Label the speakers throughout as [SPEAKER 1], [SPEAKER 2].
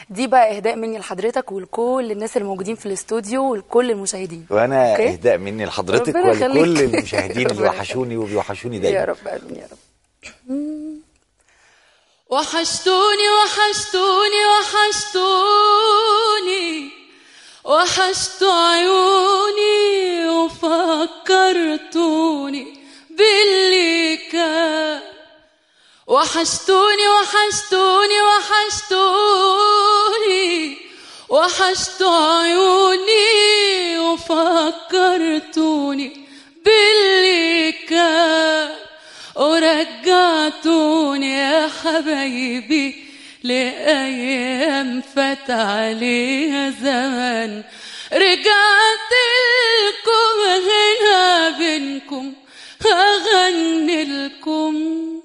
[SPEAKER 1] دي بقى اهداء مني لحضرتك ولكل الناس اللي موجودين في الاستوديو ولكل المشاهدين
[SPEAKER 2] وانا
[SPEAKER 1] أوكي؟
[SPEAKER 2] اهداء مني لحضرتك
[SPEAKER 1] ربنا
[SPEAKER 2] ولكل
[SPEAKER 1] يخليك.
[SPEAKER 2] المشاهدين اللي
[SPEAKER 1] ربنا
[SPEAKER 2] وحشوني وبيوحشوني
[SPEAKER 1] يا
[SPEAKER 2] دايما
[SPEAKER 1] رب امين يا رب
[SPEAKER 3] وحشتوني وحشتوني وحشتوني وحشت عيوني وفكرتوني باللي كان وحشتوني وحشتوني وحشتوني وحشت عيوني وفكرتوني باللي كان ورجعتوني يا حبايبي لأيام فات عليها زمان رجعت لكم هنا بينكم هغني لكم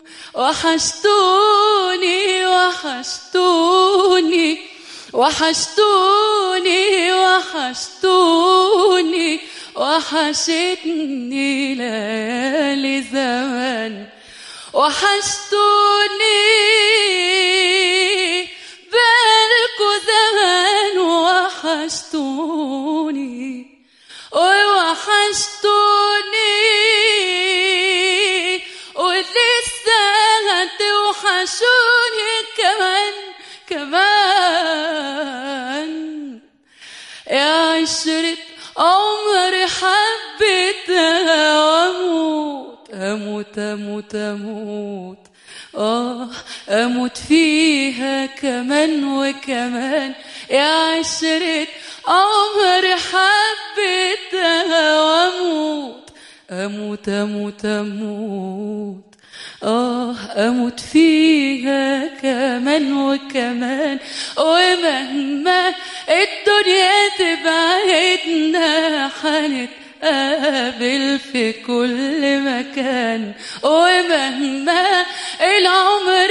[SPEAKER 3] وحشتوني وحشتوني وحشتوني وحشتوني وحشتني ليالي زمان وحشتوني بالكو زمان وحشتوني ووحشتوني ولسه هتوحشوني كمان كمان يا عشرة عمري حبيتها واموت اموت اموت اموت اه اموت فيها كمان وكمان يا عشرة عمري حبيتها واموت اموت اموت اموت آه أموت فيها كمان وكمان ومهما الدنيا تبعدنا حنتقابل في كل مكان ومهما العمر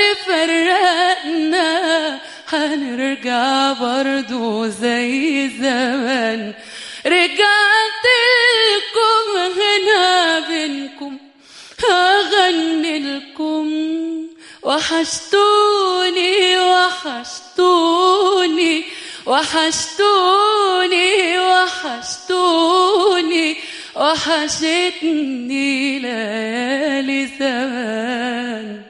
[SPEAKER 3] فرقنا هنرجع برضو زي زمان رجعت لكم هنا بينكم هغني لكم وحشتوني وحشتوني وحشتوني وحشتوني وحشتني ليالي زمان